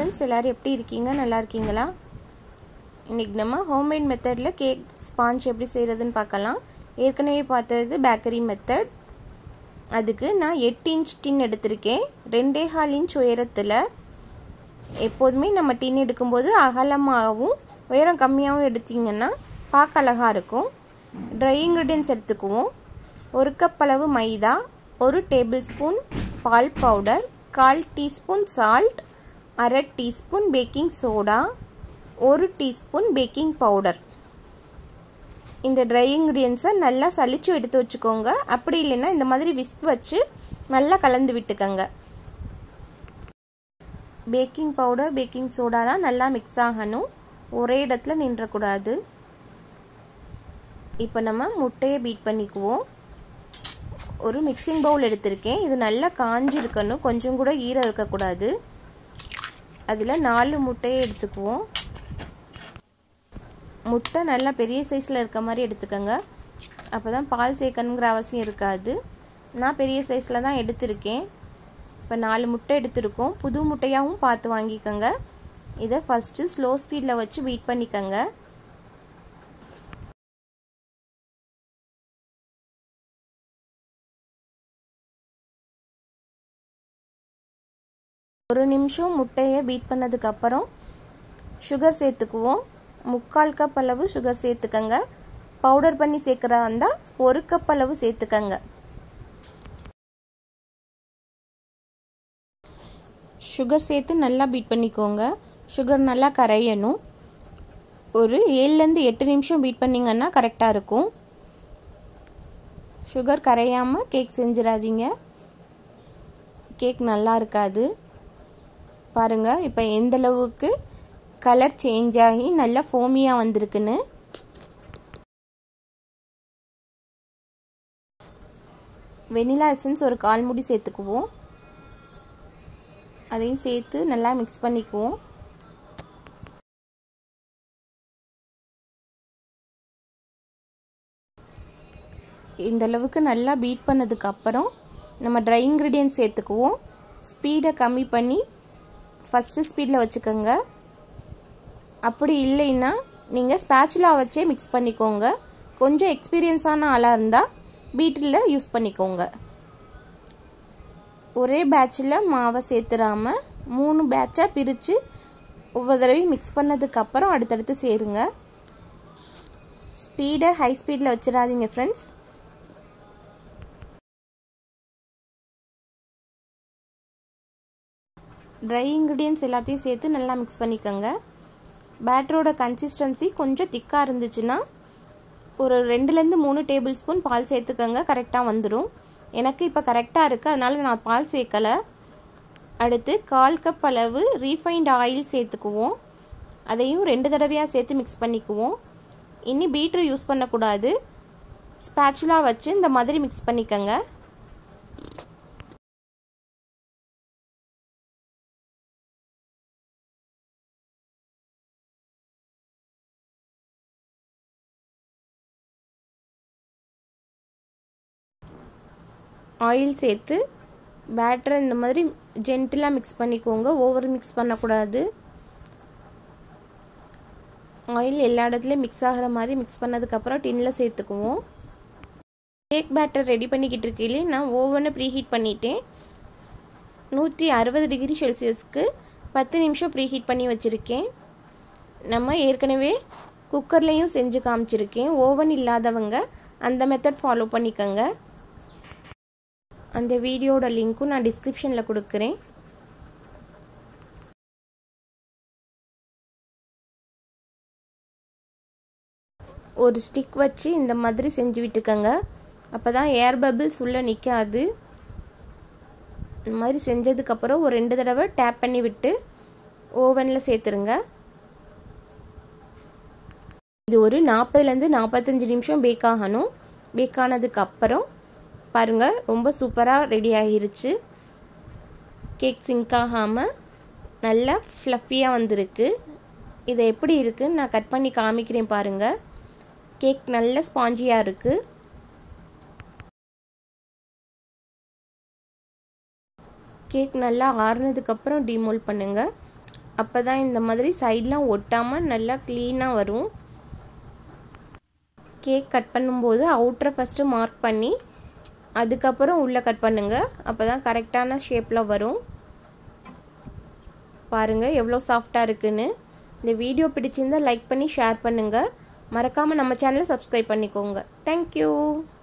friends எல்லோரும் எப்படி இருக்கீங்க நல்லா இருக்கீங்களா இன்றைக்கி நம்ம ஹோம்மேட் மெத்தடில் கேக் ஸ்பாஞ்ச் எப்படி செய்கிறதுன்னு பார்க்கலாம் ஏற்கனவே பார்த்தது பேக்கரி மெத்தட் அதுக்கு நான் எட்டு இன்ச் டின் எடுத்திருக்கேன் ரெண்டே கால் இன்ச் உயரத்தில் எப்போதுமே நம்ம டின் எடுக்கும்போது அகலமாகவும் உயரம் கம்மியாகவும் எடுத்திங்கன்னா பார்க்க அழகாக இருக்கும் ட்ரை இன்க்ரீடியன்ஸ் எடுத்துக்குவோம் ஒரு கப் அளவு மைதா ஒரு டேபிள் ஸ்பூன் பால் பவுடர் கால் டீஸ்பூன் சால்ட் அரை டீஸ்பூன் பேக்கிங் சோடா ஒரு டீஸ்பூன் பேக்கிங் பவுடர் இந்த ட்ரை இன்க்ரீடியன்ஸை நல்லா சளிச்சு எடுத்து வச்சுக்கோங்க அப்படி இல்லைன்னா இந்த மாதிரி விஸ்க் வச்சு நல்லா கலந்து விட்டுக்கோங்க பேக்கிங் பவுடர் பேக்கிங் சோடாலாம் நல்லா மிக்ஸ் ஆகணும் ஒரே இடத்துல நின்றக்கூடாது இப்போ நம்ம முட்டையை பீட் பண்ணிக்குவோம் ஒரு மிக்சிங் பவுல் எடுத்திருக்கேன் இது நல்லா காஞ்சிருக்கணும் கொஞ்சம் கூட ஈரம் இருக்கக்கூடாது அதில் நாலு முட்டையை எடுத்துக்குவோம் முட்டை நல்லா பெரிய சைஸில் இருக்க மாதிரி எடுத்துக்கோங்க அப்போ தான் பால் சேர்க்கணுங்கிற அவசியம் இருக்காது நான் பெரிய சைஸில் தான் எடுத்திருக்கேன் இப்போ நாலு முட்டை எடுத்திருக்கோம் புது முட்டையாகவும் பார்த்து வாங்கிக்கோங்க இதை ஃபஸ்ட்டு ஸ்லோ ஸ்பீடில் வச்சு பீட் பண்ணிக்கோங்க ஒரு நிமிஷம் முட்டையை பீட் பண்ணதுக்கப்புறம் சுகர் சேர்த்துக்குவோம் முக்கால் கப் அளவு சுகர் சேர்த்துக்கங்க பவுடர் பண்ணி சேர்க்குறா இருந்தால் ஒரு கப் அளவு சேர்த்துக்கங்க சுகர் சேர்த்து நல்லா பீட் பண்ணிக்கோங்க சுகர் நல்லா கரையணும் ஒரு ஏழுலேருந்து எட்டு நிமிஷம் பீட் பண்ணிங்கன்னா கரெக்டாக இருக்கும் சுகர் கரையாமல் கேக் செஞ்சிடாதீங்க கேக் நல்லா இருக்காது பாருங்கள் இப்போ எந்த அளவுக்கு கலர் சேஞ்ச் ஆகி நல்லா ஃபோமியாக வந்திருக்குன்னு வெனிலா எசன்ஸ் ஒரு கால் முடி சேர்த்துக்குவோம் அதையும் சேர்த்து நல்லா மிக்ஸ் பண்ணிக்குவோம் இந்த அளவுக்கு நல்லா பீட் பண்ணதுக்கப்புறம் நம்ம ட்ரை இன்க்ரீடியன்ட் சேர்த்துக்குவோம் ஸ்பீடை கம்மி பண்ணி ஃபஸ்ட்டு ஸ்பீடில் வச்சுக்கோங்க அப்படி இல்லைன்னா நீங்கள் ஸ்பேச்சுலா வச்சே மிக்ஸ் பண்ணிக்கோங்க கொஞ்சம் எக்ஸ்பீரியன்ஸான ஆளாக இருந்தால் பீட்டில் யூஸ் பண்ணிக்கோங்க ஒரே பேட்சில் மாவை சேர்த்துடாம மூணு பேட்சாக பிரித்து ஒவ்வொரு தடவையும் மிக்ஸ் பண்ணதுக்கப்புறம் அடுத்தடுத்து சேருங்க ஸ்பீடை ஹை ஸ்பீடில் வச்சிடாதீங்க ஃப்ரெண்ட்ஸ் ட்ரை இன்க்ரீடியன்ஸ் எல்லாத்தையும் சேர்த்து நல்லா மிக்ஸ் பண்ணிக்கோங்க பேட்டரோட கன்சிஸ்டன்சி கொஞ்சம் திக்காக இருந்துச்சுன்னா ஒரு ரெண்டுலேருந்து மூணு டேபிள் ஸ்பூன் பால் சேர்த்துக்கோங்க கரெக்டாக வந்துடும் எனக்கு இப்போ கரெக்டாக இருக்குது அதனால் நான் பால் சேர்க்கலை அடுத்து கால் கப் அளவு ரீஃபைண்ட் ஆயில் சேர்த்துக்குவோம் அதையும் ரெண்டு தடவையாக சேர்த்து மிக்ஸ் பண்ணிக்குவோம் இனி பீட்ரு யூஸ் பண்ணக்கூடாது ஸ்பேச்சுலா வச்சு இந்த மாதிரி மிக்ஸ் பண்ணிக்கோங்க ஆயில் சேர்த்து பேட்டரை இந்த மாதிரி ஜென்டிலாக மிக்ஸ் பண்ணிக்கோங்க ஓவர் மிக்ஸ் பண்ணக்கூடாது ஆயில் எல்லா இடத்துலையும் மிக்ஸ் ஆகிற மாதிரி மிக்ஸ் பண்ணதுக்கப்புறம் டின்னில் சேர்த்துக்குவோம் கேக் பேட்டர் ரெடி பண்ணிக்கிட்டு இருக்கையிலே நான் ஓவனை ப்ரீஹீட் பண்ணிட்டேன் நூற்றி அறுபது டிகிரி செல்சியஸ்க்கு பத்து நிமிஷம் ப்ரீஹீட் பண்ணி வச்சுருக்கேன் நம்ம ஏற்கனவே குக்கர்லேயும் செஞ்சு காமிச்சிருக்கேன் ஓவன் இல்லாதவங்க அந்த மெத்தட் ஃபாலோ பண்ணிக்கோங்க அந்த வீடியோட லிங்க்கும் நான் டிஸ்கிரிப்ஷனில் கொடுக்குறேன் ஒரு ஸ்டிக் வச்சு இந்த மாதிரி செஞ்சு விட்டுக்கோங்க அப்போ தான் ஏர் பபிள்ஸ் உள்ளே நிற்காது இந்த மாதிரி செஞ்சதுக்கப்புறம் ஒரு ரெண்டு தடவை டேப் பண்ணி விட்டு ஓவனில் சேர்த்துருங்க இது ஒரு நாற்பதுலேருந்து நாற்பத்தஞ்சு நிமிஷம் பேக் ஆகணும் பேக் ஆனதுக்கப்புறம் பாருங்கள் ரொம்ப சூப்பராக ரெடி ஆகிருச்சு கேக் சிங்க் ஆகாமல் நல்லா ஃப்ளஃபியாக வந்திருக்கு இதை எப்படி இருக்குன்னு நான் கட் பண்ணி காமிக்கிறேன் பாருங்கள் கேக் நல்ல ஸ்பாஞ்சியாக இருக்குது கேக் நல்லா ஆறுனதுக்கப்புறம் டிமோல் பண்ணுங்கள் அப்போ தான் இந்த மாதிரி சைட்லாம் ஒட்டாமல் நல்லா க்ளீனாக வரும் கேக் கட் பண்ணும்போது அவுட்டரை ஃபஸ்ட்டு மார்க் பண்ணி அதுக்கப்புறம் உள்ளே கட் பண்ணுங்கள் அப்போ தான் கரெக்டான ஷேப்பில் வரும் பாருங்கள் எவ்வளோ சாஃப்டாக இருக்குன்னு இந்த வீடியோ பிடிச்சிருந்தால் லைக் பண்ணி ஷேர் பண்ணுங்கள் மறக்காமல் நம்ம சேனலை சப்ஸ்கிரைப் பண்ணிக்கோங்க தேங்க்யூ